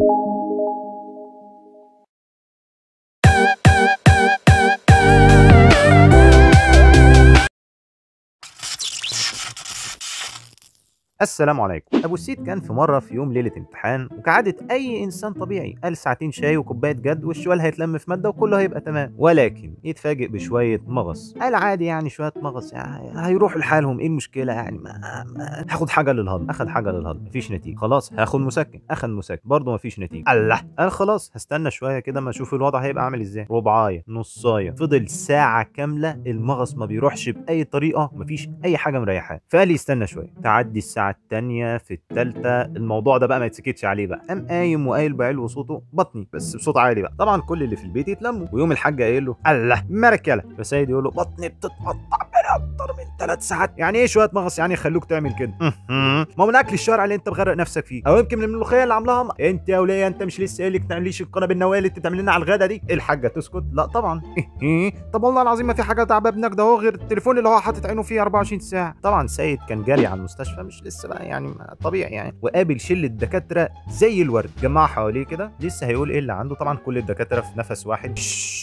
السلام عليكم ابو السيد كان في مره في يوم ليله امتحان وكعاده اي انسان طبيعي قال ساعتين شاي وكوبايه جد والشوال هيتلم في ماده وكله هيبقى تمام ولكن يتفاجئ بشويه مغص قال عادي يعني شويه مغص يعني هيروحوا لحالهم ايه المشكله يعني ما, ما هاخد حاجه للهضم اخد حاجه للهضم مفيش نتيجه خلاص هاخد مسكن اخد مسكن برضه مفيش نتيجه الله قال خلاص هستنى شويه كده ما اشوف الوضع هيبقى عامل ازاي ربعايه نصايه فضل ساعه كامله المغص ما بيروحش باي طريقه مفيش اي حاجه مريحاه فقال يستنى شويه تعدي الساعه التانية في التالتة الموضوع ده بقى ما يتسكتش عليه بقى قام قايم وقايل بعلو صوته بطني بس بصوت عالي بقى طبعا كل اللي في البيت يتلموا ويوم الحاج قايل له الله مركله فسيد يقول له بطني بتتقطع بقالها اكتر من ثلاث ساعات يعني ايه شويه مغص يعني يخلوك تعمل كده ما هو من اكل الشارع اللي انت مغرق نفسك فيه او يمكن من الملوخيه اللي عاملاها م- انت يا وليه انت مش لسه قايل لك تعمليش القناه بالنواه اللي انت بتعمل لنا على الغدا دي الحاجه تسكت لا طبعا طب والله العظيم ما في حاجه تعب ابنك ده هو غير التليفون اللي هو حاطط عينه فيه 24 ساعه طبعا سيد كان جاري على المستشفى مش لسه بقى يعني ما- طبيعي يعني وقابل شله دكاتره زي الورد جمعوا حواليه كده لسه هيقول ايه اللي عنده طبعا كل الدكاتره في نفس واحد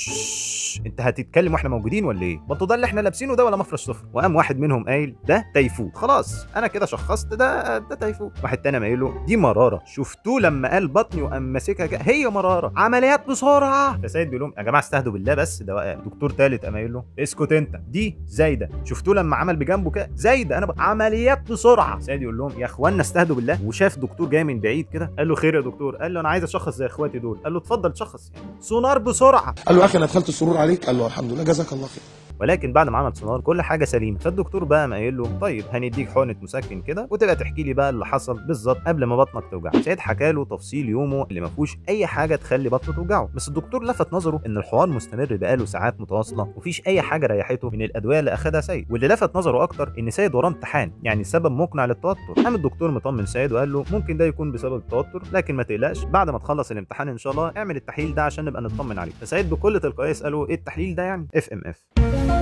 "شش، انت هتتكلم واحنا موجودين ولا ايه؟ بطل ده اللي احنا لابسينه ده ولا مفرش صفر؟ وقام واحد منهم قايل ده تيفود خلاص انا كده شخصت ده ده تيفود واحد تاني قام قايل له دي مراره شفتوه لما قال بطني وقام ماسكها كده هي مراره عمليات بسرعه فسيد بيقول لهم يا جماعه استهدوا بالله بس ده بقى دكتور تالت قام قايل له اسكت انت دي زايده شفتوه لما عمل بجنبه كده زايده انا بقى عمليات بسرعه سيد يقول لهم يا اخوانا استهدوا بالله وشاف دكتور جاي من بعيد كده قال له خير يا دكتور قال له انا عايز اشخص زي اخواتي دول قال له اتفضل شخص يعني سونار بسرعه قال له يا اخي انا دخلت السرور عليك قال له الحمد لله جزاك الله خير ولكن بعد ما عمل سونار كل حاجه سليمه فالدكتور بقى قام قايل له طيب هنديك حقنه مسكن كده وتبقى تحكي لي بقى اللي حصل بالظبط قبل ما بطنك توجعك سيد حكى له تفصيل يومه اللي ما فيهوش اي حاجه تخلي بطنه توجعه بس الدكتور لفت نظره ان الحوار مستمر بقاله ساعات متواصله ومفيش اي حاجه ريحته من الادويه اللي اخدها سيد واللي لفت نظره اكتر ان سيد وراه امتحان يعني سبب مقنع للتوتر قام الدكتور مطمن سيد وقال له ممكن ده يكون بسبب التوتر لكن ما تقلقش بعد ما تخلص الامتحان ان شاء الله اعمل التحليل ده عشان نبقى نطمن عليه فسيد بكل تلقائيه يساله ايه التحليل ده يعني اف ام اف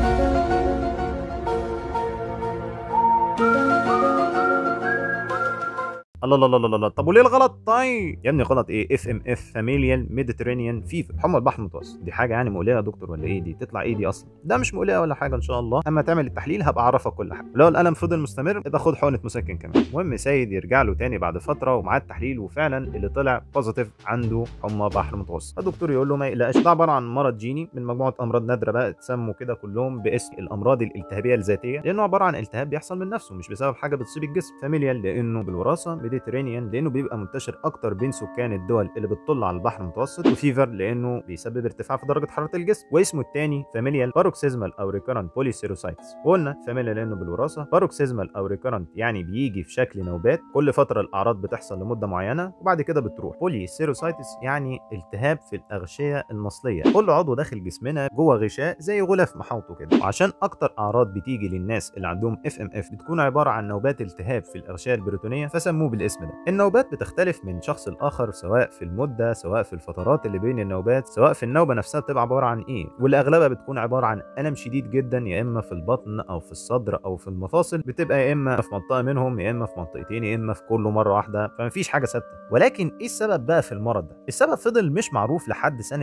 الله الله الله الله الله طب وليه الغلط طيب يا ابني غلط ايه اف ام اف فاميليال ميديترينيان فيفر حمى البحر المتوسط دي حاجه يعني مقلقه يا دكتور ولا ايه دي تطلع ايه دي اصلا ده مش مقلقه ولا حاجه ان شاء الله اما تعمل التحليل هبقى اعرفك كل حاجه لو الالم فضل مستمر يبقى خد حقنه مسكن كمان المهم سيد يرجع له تاني بعد فتره ومعاه التحليل وفعلا اللي طلع بوزيتيف عنده حمى بحر متوسط الدكتور يقول له ما يقلقش ده عباره عن مرض جيني من مجموعه امراض نادره بقى اتسموا كده كلهم باسم الامراض الالتهابيه الذاتيه لانه عباره عن التهاب بيحصل من نفسه مش بسبب حاجه بتصيب الجسم فاميليال لانه بالوراثه ميديترينيان لانه بيبقى منتشر اكتر بين سكان الدول اللي بتطل على البحر المتوسط وفيفر لانه بيسبب ارتفاع في درجه حراره الجسم واسمه الثاني فاميليال باروكسيزمال او ريكورنت بوليسيروسايتس وقلنا فاميليال لانه بالوراثه باروكسيزمال او ريكورنت يعني بيجي في شكل نوبات كل فتره الاعراض بتحصل لمده معينه وبعد كده بتروح بوليسيروسايتس يعني التهاب في الاغشيه المصليه كل عضو داخل جسمنا جوه غشاء زي غلاف محاوطه كده وعشان اكتر اعراض بتيجي للناس اللي عندهم اف ام اف بتكون عباره عن نوبات التهاب في الاغشيه البريتونيه فسموه بالاسم ده النوبات بتختلف من شخص لاخر سواء في المده سواء في الفترات اللي بين النوبات سواء في النوبه نفسها بتبقى عباره عن ايه واللي اغلبها بتكون عباره عن الم شديد جدا يا اما في البطن او في الصدر او في المفاصل بتبقى يا اما في منطقه منهم يا اما في منطقتين يا اما في كله مره واحده فمفيش حاجه ثابته ولكن ايه السبب بقى في المرض ده السبب فضل مش معروف لحد سنه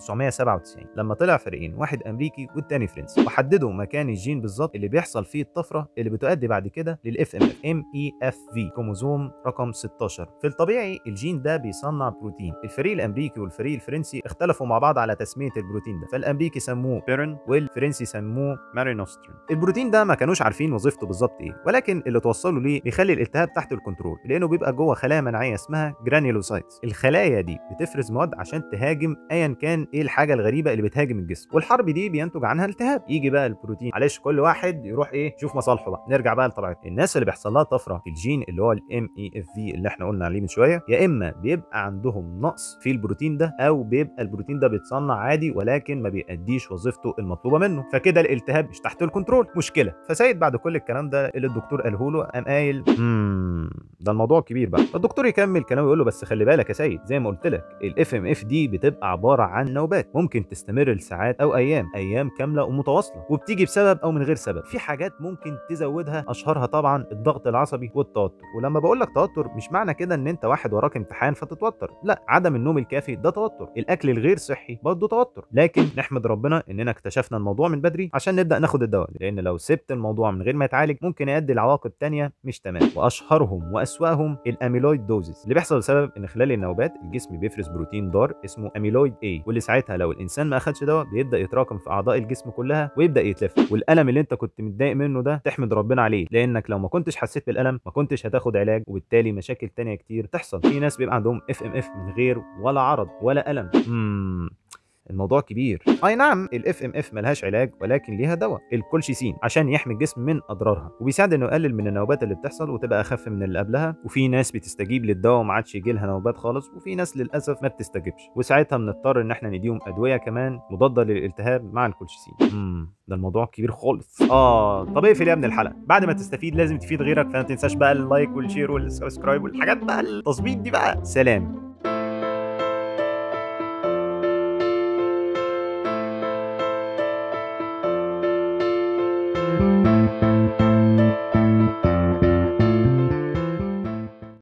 1997 لما طلع فريقين واحد امريكي والتاني فرنسي وحددوا مكان الجين بالظبط اللي بيحصل فيه الطفره اللي بتؤدي بعد كده للاف ام اف ام اي اف في كروموزوم رقم 16 في الطبيعي الجين ده بيصنع بروتين الفريق الامريكي والفريق الفرنسي اختلفوا مع بعض على تسميه البروتين ده فالامريكي سموه بيرن والفرنسي سموه مارينوسترين البروتين ده ما كانوش عارفين وظيفته بالظبط ايه ولكن اللي توصلوا ليه بيخلي الالتهاب تحت الكنترول لانه بيبقى جوه خلايا مناعيه اسمها جرانيولوسايتس الخلايا دي بتفرز مواد عشان تهاجم ايا كان ايه الحاجه الغريبه اللي بتهاجم الجسم والحرب دي بينتج عنها التهاب يجي بقى البروتين معلش كل واحد يروح ايه يشوف مصالحه بقى نرجع بقى لطبيعتنا الناس اللي بيحصل لها طفره في الجين اللي هو الام اي اف في اللي احنا قلنا عليه من شويه يا اما بيبقى عندهم نقص في البروتين ده او بيبقى البروتين ده بيتصنع عادي ولكن ما بيأديش وظيفته المطلوبه منه فكده الالتهاب مش تحت الكنترول مشكله فسيد بعد كل الكلام ده اللي الدكتور قاله له قام قايل امم ده الموضوع كبير بقى فالدكتور يكمل كلامه يقول له بس خلي بالك يا سيد زي ما قلت لك الاف ام اف دي بتبقى عباره عن نوبات ممكن تستمر لساعات او ايام ايام كامله ومتواصله وبتيجي بسبب او من غير سبب في حاجات ممكن تزودها اشهرها طبعا الضغط العصبي والتوتر ولما بقول لك التوتر مش معنى كده ان انت واحد وراك امتحان فتتوتر لا عدم النوم الكافي ده توتر الاكل الغير صحي برضه توتر لكن نحمد ربنا اننا اكتشفنا الموضوع من بدري عشان نبدا ناخد الدواء لان لو سبت الموضوع من غير ما يتعالج ممكن يؤدي لعواقب تانية مش تمام واشهرهم واسواهم الاميلويد دوزز اللي بيحصل بسبب ان خلال النوبات الجسم بيفرز بروتين ضار اسمه اميلويد A واللي ساعتها لو الانسان ما اخدش دواء بيبدا يتراكم في اعضاء الجسم كلها ويبدا يتلف والالم اللي انت كنت متضايق منه ده تحمد ربنا عليه لانك لو ما كنتش حسيت بالالم ما كنتش هتاخد علاج وبالتالي مشاكل تانية كتير تحصل في ناس بيبقى عندهم اف ام اف من غير ولا عرض ولا الم امم الموضوع كبير اي نعم الاف ام اف ملهاش علاج ولكن ليها دواء الكولشيسين عشان يحمي الجسم من اضرارها وبيساعد انه يقلل من النوبات اللي بتحصل وتبقى اخف من اللي قبلها وفي ناس بتستجيب للدواء وما عادش يجي لها نوبات خالص وفي ناس للاسف ما بتستجيبش وساعتها بنضطر ان احنا نديهم ادويه كمان مضاده للالتهاب مع الكولشيسين امم ده الموضوع كبير خالص اه طب اقفل يا ابن الحلقه بعد ما تستفيد لازم تفيد غيرك فما تنساش بقى اللايك والشير والسبسكرايب والحاجات بقى التظبيط دي بقى سلام